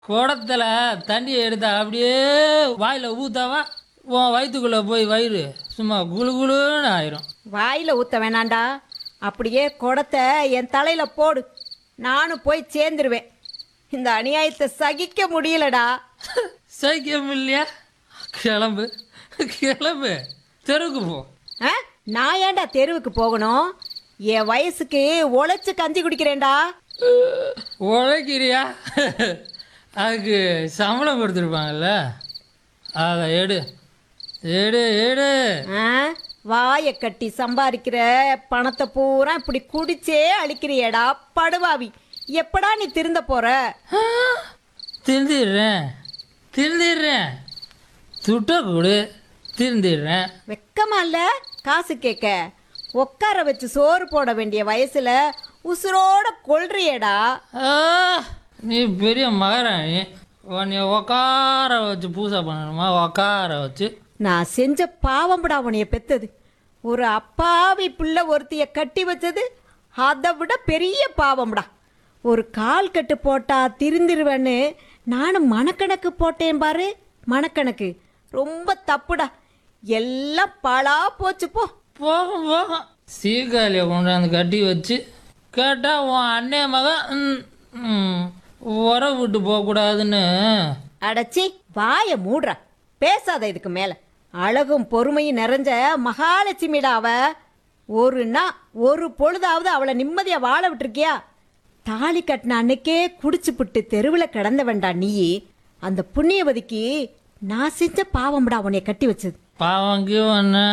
குடத்துல தண்ணியை எடுத்தா அப்படியே வாயில் ஊத்தாவா உன் வயிற்றுக்குள்ளே போய் வயிறு சும்மா குளு குளுன்னு ஆயிரும் வாயில ஊத்த வேணாண்டா அப்படியே குடத்தை என் தலையில போடு நானும் போய் சேர்ந்துருவேன் இந்த அநியாயத்தை சகிக்க முடியலடா சைக்கியம் இல்லையா கிளம்பு கிளம்பு தெருவுக்கு போ ஆ? நான் ஏன்டா தெருவுக்கு போகணும் என் வயசுக்கு உழைச்சு கஞ்சி குடிக்கிறேன்டா உழைக்கிறியா அதுக்கு சம்பளம் கொடுத்துருப்பாங்கல்ல அதை எடு எடு எடு ஆ? வாயை கட்டி சம்பாதிக்கிற பணத்தை பூரா இப்படி குடிச்சே அழிக்கிறியேடா படுவாவி எப்படா நீ திருந்த போற திருந்திடுறேன் திருந்திடுறேன் துட்ட கொடு திருந்திடுறேன் வெக்கமா இல்ல காசு கேட்க உட்கார வச்சு சோறு போட வேண்டிய வயசுல உசுரோட கொள்றியேடா ஆ, நீ பெரிய மகாராணி உன்னை உக்கார வச்சு பூஜை பண்ணணுமா உக்கார வச்சு நான் செஞ்ச பாவம்டா உனைய பெத்தது ஒரு அப்பாவி பிள்ளை ஒருத்திய கட்டி வச்சது அதை விட பெரிய பாவம்டா ஒரு கால் கட்டு போட்டா திருந்திருவேன்னு நானும் மனக்கணக்கு போட்டேன் பாரு மனக்கணக்கு ரொம்ப தப்புடா எல்லாம் பழா போச்சு போ போகும் போகும் சீக்காலியை கொண்டாந்து கட்டி வச்சு கேட்டால் உன் அண்ணே மகன் ம், ம், உரம் விட்டு போகக்கூடாதுன்னு அடச்சி வாய மூடுறா பேசாத இதுக்கு மேல அழகும் பொறுமையும் நிறைஞ்ச மகாலட்சுமிடா அவ ஒரு நாள் ஒரு பொழுதாவது அவளை நிம்மதியா வாழ விட்டுருக்கியா தாலி கட்டின அன்னைக்கே குடிச்சு புட்டு தெருவில் கிடந்த வேண்டாம் நீ அந்த புண்ணியவதிக்கு நான் செஞ்ச பாவம்டா உன்னைய கட்டி வச்சது பாவங்கி ஒன்று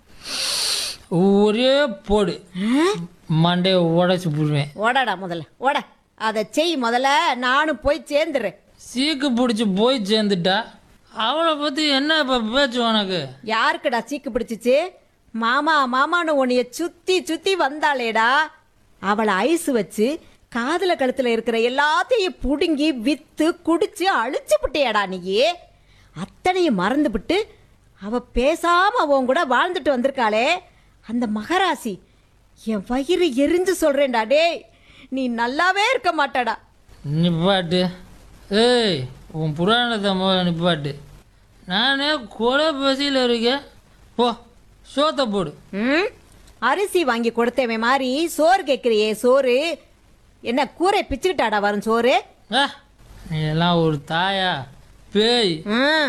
ஒரே போடு மண்டையை உடைச்சி போடுவேன் ஓடடா முதல்ல ஓட அதை செய் முதல்ல நானும் போய் சேர்ந்துடுறேன் சீக்கு பிடிச்சி போய் சேர்ந்துட்டா அவளை பற்றி என்ன இப்போ பேச்சு உனக்கு யாருக்குடா சீக்கு பிடிச்சிச்சு மாமா மாமான்னு உன்னைய சுத்தி சுத்தி வந்தாளேடா அவளை ஐஸ் வச்சு காதுல கழுத்துல இருக்கிற எல்லாத்தையும் புடுங்கி வித்து குடிச்சு அழிச்சு புட்டியாடா நீயே அத்தனையும் மறந்துபிட்டு அவ பேசாம அவன் கூட வாழ்ந்துட்டு வந்திருக்காளே அந்த மகராசி என் வயிறு எரிஞ்சு சொல்றேன்டா டேய் நீ நல்லாவே இருக்க மாட்டாடா நிப்பாட்டு ஏய் உன் புராணத்தை முதல்ல நிப்பாட்டு நானே கொலை பசியில் இருக்கேன் போ சோத்தை போடு ம் அரிசி வாங்கி கொடுத்தவன் மாதிரி சோறு கேட்குறியே சோறு என்ன கூரை பிச்சுக்கிட்டாடா வரும் சோறு ஆ நீ எல்லாம் ஒரு தாயா பேய் ம்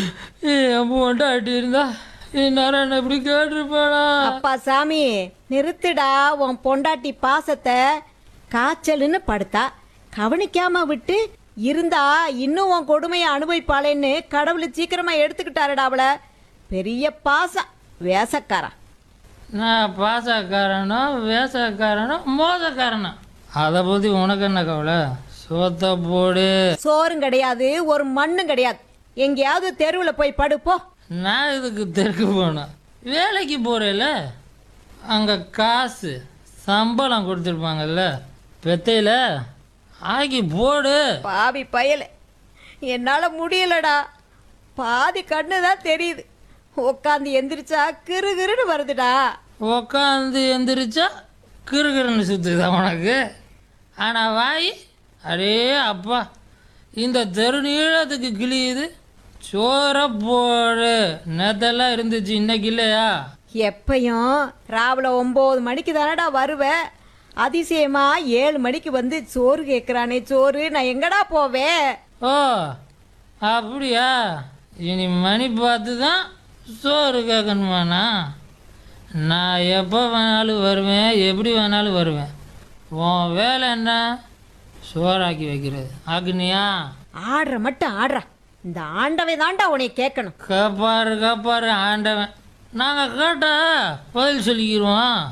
என் பொண்டாட்டி இருந்தா இந்நேரம் என்ன இப்படி கேட்டிருப்பானா அப்பா சாமி நிறுத்துடா உன் பொண்டாட்டி பாசத்தை காய்ச்சல்னு படுத்தா கவனிக்காம விட்டு இருந்தா இன்னும் உன் கொடுமையை அனுபவிப்பாளேன்னு கடவுள் சீக்கிரமா எடுத்துக்கிட்டாருடா அவளை பெரிய பாசம் வேசக்காரன் நான் பாசக்காரனோ வேசக்காரனோ மோசக்காரனோ அதை பற்றி உனக்கு என்ன கவலை சோத்தை போடு சோறும் கிடையாது ஒரு மண்ணும் கிடையாது எங்கேயாவது தெருவில் போய் படுப்போ நான் இதுக்கு தெற்கு போனேன் வேலைக்கு போகிறேல அங்கே காசு சம்பளம் கொடுத்துருப்பாங்கல்ல பெத்தையில் ஆக்கி போடு பாவி பயல என்னால் முடியலடா பாதி கண்ணு தான் தெரியுது உட்காந்து எந்திரிச்சா கிறு கிறுன்னு வருதுடா உக்காந்து எந்திரிச்சா கிறுகிறுன்னு சுற்றுதா உனக்கு ஆனால் வாய் அடே அப்பா இந்த தெரு நீளத்துக்கு கிழியுது சோற போடு நேத்தெல்லாம் இருந்துச்சு இன்னைக்கு இல்லையா எப்பயும் ராவில ஒம்பது மணிக்கு தானடா வருவேன் அதிசயமா ஏழு மணிக்கு வந்து சோறு கேட்குறானே சோறு நான் எங்கடா போவேன் ஓ அப்படியா இனி மணி பார்த்து தான் சோறு கேட்கணுமாண்ணா நான் எப்போ வேணாலும் வருவேன் எப்படி வேணாலும் வருவேன் உன் வேலை என்ன சோறாக்கி வைக்கிறது அக்னியா ஆடுற மட்டும் ஆடுறா இந்த ஆண்டவை தான்டா உன்னை கேட்கணும் கப்பாரு கப்பாரு ஆண்டவன் நாங்கள் கேட்டா பதில் சொல்லிக்கிடுவோம்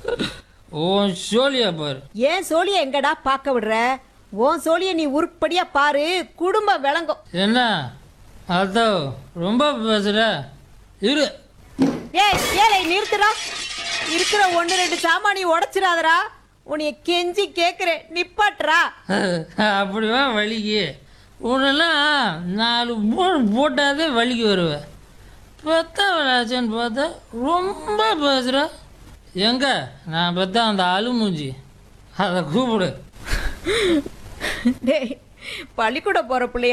உன் சோழியா பாரு ஏன் சோழியை எங்கடா பார்க்க விடுற உன் சோழியை நீ உருப்படியா பாரு குடும்பம் விளங்கும் என்ன அதோ ரொம்ப பேசுகிற இரு ஏய் ஏழை நிறுத்துடா இருக்கிற ஒன்று ரெண்டு சாமானி உடைச்சிடாதடா உன்னைய கெஞ்சி கேட்குறேன் நிப்பாட்டுறா அப்படிவா வலிக்கு உன்னெல்லாம் நாலு மூணு போட்டாதே வலிக்கு வருவேன் பெத்தா விளாச்சேன்னு பார்த்தா ரொம்ப பேசுகிற எங்க நான் பெத்த அந்த அழுமூஞ்சி அதை கூப்பிடு டேய் பள்ளிக்கூடம் போற பிள்ளைய